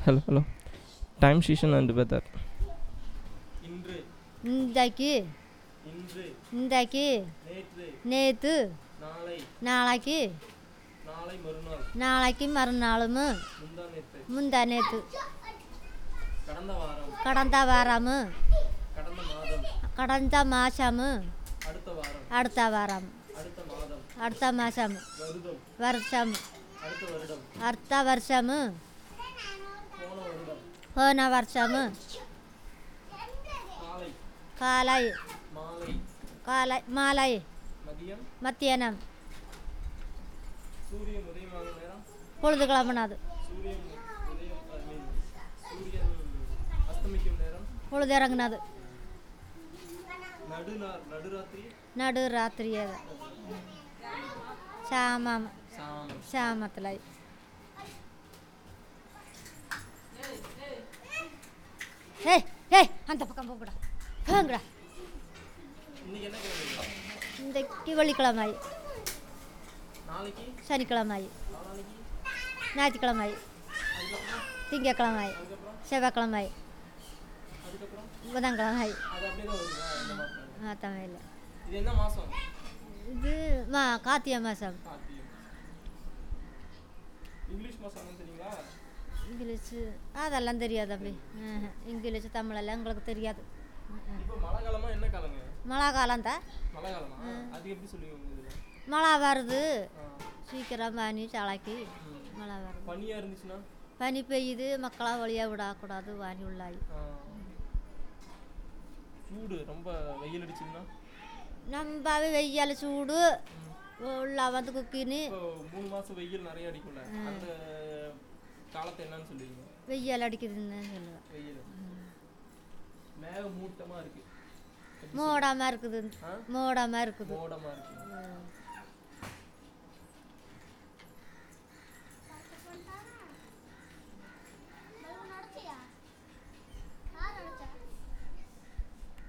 Hello hello time season and weather இன்று இன்றைக்கு இன்று இன்றைக்கு நேற்று நேற்று நாளை நாளைக்கு நாளை மறுநாள் நாளைக்கு மறுநாளும் முந்தா நேற்று முந்தா நேற்று கடந்த வாரம் கடந்த வாரம் கடந்த மாதம் கடந்த மாதம் அடுத்த வாரம் அடுத்த வாரம் அடுத்த மாதம் அடுத்த மாதம் வருடம் வருஷம் அடுத்த வருடம் அடுத்த வருஷம் போன வருடம் போன வருஷம் காலை காலை மாலை காலை மாலை மதியம் மத்தியானம் சூரியன் உதயமாகும் நேரம் பொழுது கிளம்புனது சூரியன் உதயம் I mean, சூரியன் அஸ்தமிக்கும் நேரம் பொழுது இறங்குனது நடுநார் நடுராத்திரி நடு ராத்திரி அது சாமம் சாமம் சாமத்தில் ஏய் ஏய் அந்த பக்கம் போகக்கூடா போங்கடா இன்னைக்கு என்ன கிழமை இன்றைக்கு வெள்ளிக்கிழமை நாளைக்கு சனிக்கிழமை நாளானைக்கு ஞாயிற்றுக்கிழமை அதுக்கப்புறம் திங்கக்கிழமை அதுக்கப்புறம் செவ்வாய்க்கிழமை அதுக்கப்புறம் புதன்கிழமை அது அப்படியே தான் வருதா இந்த மாதம் தமிழில் இது என்ன மாதம் இது மா கார்த்திகை மாதம் கார்த்திகை இங்கிலீஷ் மாதம் என்னன்னு தெரியுங்களா இங்கிலீஷு அதெல்லாம் தெரியாது அப்படி ஆஹா. இங்கிலீஷு தமிழெல்லாம் எங்களுக்கு தெரியாது இப்போ மழை காலமா என்ன காலங்க மழை காலம் தான் மழை காலமா அது எப்படி சொல்லுவீங்க இதில் மழை வருது சீக்கிரம் பனி சாலைக்கு மழை வருது பனியாக இருந்துச்சுன்னா பனி பெய்யுது மக்களாக வழியாக விடக்கூடாது வானி உள்ளாய் ஆ. சூடு ரொம்ப வெயில் அடிச்சதுன்னா நம்பவே வெய்யால சூடு உள்ள வந்து குக்கின்னு இப்போ மூணு மாதம் வெயில் நிறைய அடிக்கும்ல அந்த காலத்தை என்னன்னு சொல்லுவீங்க வெய்யால் அடிக்குதுன்னு சொல்லுவேன் வெயில் மேக மூட்டமாக இருக்கு மோடாமல் இருக்குது ஆ? மோடாமல் இருக்குது மோடமாக இருக்கு